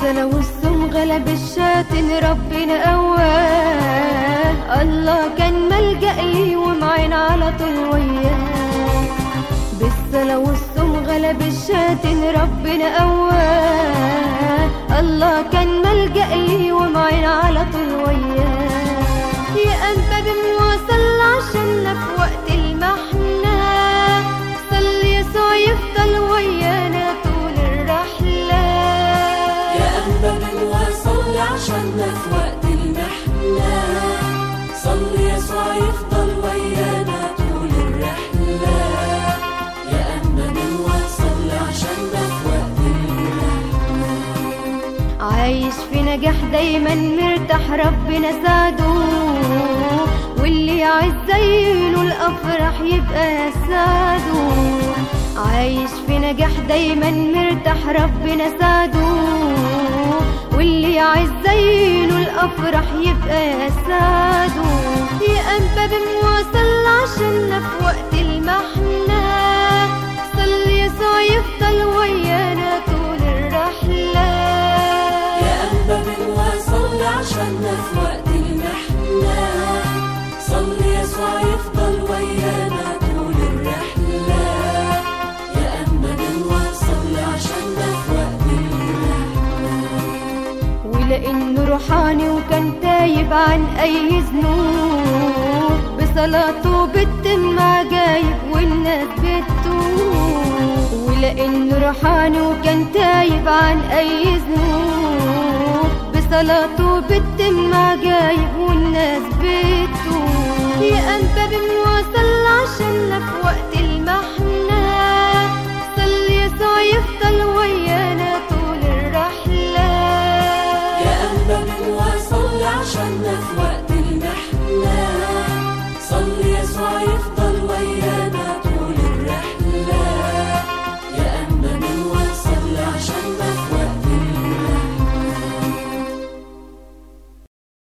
بالسنة والصوم غلب الشاتن ربنا قواه الله كان ملجأ لي ومعين على طول وياه بالصلاة والصوم غلب الشاتن ربنا قواه الله كان ملجأ لي ومعين على طول وياه يا أنبا بمواصل عشاننا في وقت المحنة صل يسوع يفضل ويانا طول الرحلة يا أنبا بنواصل عشاننا في وقت المحنة صل يسوع يفضل ويانا طول الرحلة يا أنبا بنواصل عشاننا في وقت المحنة عايش في نجاح دايما مرتاح ربنا ساعده واللي عايز زينه الافراح يبقى ساعده عايش في نجاح دايما مرتاح ربنا ساعده واللي عايز زينه الافراح يبقى ساعده يا انبا بمواصل عشاننا في وقت المحنه صل يسوع يفضل ويانا طول الرحله يا أنبا بنواصل عشاننا في وقت المحنة صل يسوع يفضل ويانا طول الرحلة يا أنبا بنواصل عشاننا في وقت المحنة ولانه روحاني وكان تايب عن اي ذنوب بصلاته بتتم عجايب والناس بتتوب ولانه روحاني وكان تايب عن اي ذنوب بصلاته بتتم عجايب والناس بتتوب يا انبا بنواصل عشاننا في وقت المحنه صل يسوع يفضل ويانا طول الرحله يا أنبا بنواصل عشاننا في وقت المحنة صل يسوع يفضل